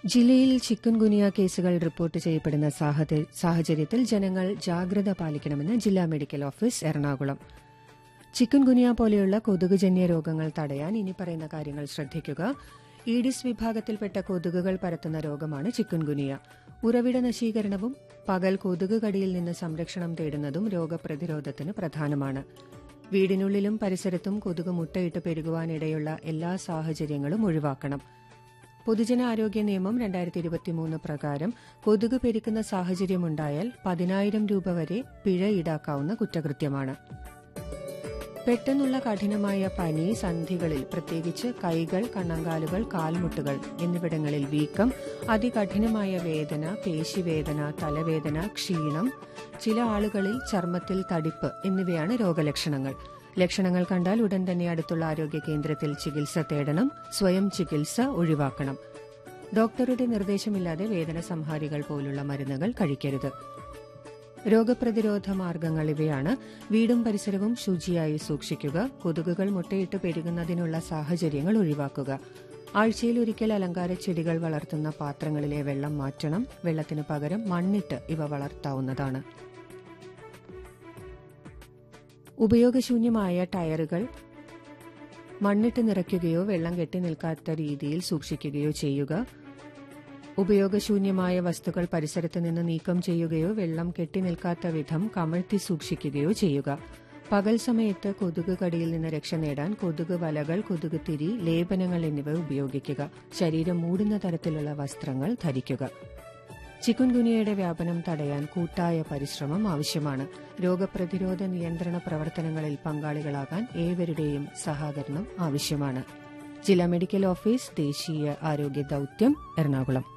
ജില്ലയിൽ ചിക്കൻ ഗുനിയ കേസുകൾ റിപ്പോർട്ട് ചെയ്യപ്പെടുന്ന സാഹച- സാഹചര്യത്തിൽ ജനങ്ങൾ ജാഗ്രത പാലിക്കണമെന്ന് ജില്ലാ medical office Ernakulam chikungunya പോലെയുള്ള കൊതുകുജന്യ രോഗങ്ങൾ തടയാൻ ഇനി പറയുന്ന കാര്യങ്ങൾ ശ്രദ്ധിക്കുക ഈഡിസ് വിഭാഗത്തിൽപ്പെട്ട കൊതുകുകൾ പരത്തുന്ന രോഗമാണ് ചിക്കൻ ഗുനിയ ഉറവിട നശീകരണവും പകൽ കൊതുക് കടിയിൽ നിന്ന് സംരക്ഷണം തേടുന്നതും രോഗപ്രതിരോധത്തിന് പ്രധാനമാണ് വീടിനുള്ളിലും പരിസരത്തും കൊതുക് മുട്ടയിട്ട് പെരുകുവാനിടയുള്ള എല്ലാ സാഹചര്യങ്ങളും ഒഴിവാക്കണം പൊതുജനാരോഗ്യ നിയമം രണ്ടായിരത്തി ഇരുപത്തിമൂന്ന് പ്രകാരം കൊതുക് പെരുക്കുന്ന സാഹചര്യമുണ്ടായാൽ പതിനായിരം രൂപ വരെ പിഴ ഈടാക്കാവുന്ന കുറ്റകൃത്യമാണ് പെട്ടെന്നുള്ള കഠിനമായ പനി സന്ധികളിൽ പ്രത്യേകിച്ച് കൈകൾ കണ്ണങ്കാലുകൾ കാൽമുട്ടുകൾ എന്നിവിടങ്ങളിൽ വീക്കം അതികഠിനമായ വേദന പേശിവേദന തലവേദന ക്ഷീണം ചില ആളുകളിൽ ചർമ്മത്തിൽ തടിപ്പ് എന്നിവയാണ് രോഗലക്ഷണങ്ങൾ ലക്ഷണങ്ങൾ കണ്ടാൽ ഉടൻ തന്നെ അടുത്തുള്ള ആരോഗ്യ കേന്ദ്രത്തിൽ ചികിത്സ തേടണം സ്വയം ചികിത്സ ഒഴിവാക്കണം ഡോക്ടറുടെ നിർദ്ദേശമില്ലാതെ വേദന സംഹാരികൾ പോലുള്ള മരുന്നുകൾ കഴിക്കരുത് രോഗപ്രതിരോധ മാർഗങ്ങൾ ഇവയാണ് വീടും പരിസരവും ശുചിയായി സൂക്ഷിക്കുക കൊതുകുകൾ മുട്ടയിട്ട് പെരുകുന്നതിനുള്ള സാഹചര്യങ്ങൾ ഒഴിവാക്കുക ആഴ്ചയിൽ ഒരിക്കൽ അലങ്കാര ചെടികൾ വളർത്തുന്ന പാത്രങ്ങളിലെ വെള്ളം മാറ്റണം വെള്ളത്തിന് പകരം മണ്ണിട്ട് ഇവ വളർത്താവുന്നതാണ് ഉപയോഗശൂന്യമായ ടയറുകൾ മണ്ണിട്ട് നിറയ്ക്കുകയോ വെള്ളം കെട്ടി നിൽക്കാത്ത രീതിയിൽ സൂക്ഷിക്കുകയോ ചെയ്യുക ഉപയോഗശൂന്യമായ വസ്തുക്കൾ പരിസരത്ത് നിന്ന് നീക്കം ചെയ്യുകയോ വെള്ളം കെട്ടി നിൽക്കാത്ത വിധം കമഴ്ത്തി സൂക്ഷിക്കുകയോ ചെയ്യുക പകൽ സമയത്ത് കൊതുക് കടിയിൽ നിന്ന് രക്ഷ നേടാൻ കൊതുക് വലകൾ കൊതുക് തിരി ലേപനങ്ങൾ എന്നിവ ഉപയോഗിക്കുക ശരീരം മൂടുന്ന തരത്തിലുള്ള വസ്ത്രങ്ങൾ ധരിക്കുക ചിക്കുൻ ഗുനിയയുടെ വ്യാപനം തടയാൻ കൂട്ടായ പരിശ്രമം ആവശ്യമാണ് രോഗപ്രതിരോധ നിയന്ത്രണ പ്രവർത്തനങ്ങളിൽ പങ്കാളികളാകാൻ ഏവരുടെയും സഹകരണം ആവശ്യമാണ് ജില്ലാ മെഡിക്കൽ ഓഫീസ് ദേശീയ ആരോഗ്യ ദൌത്യം എറണാകുളം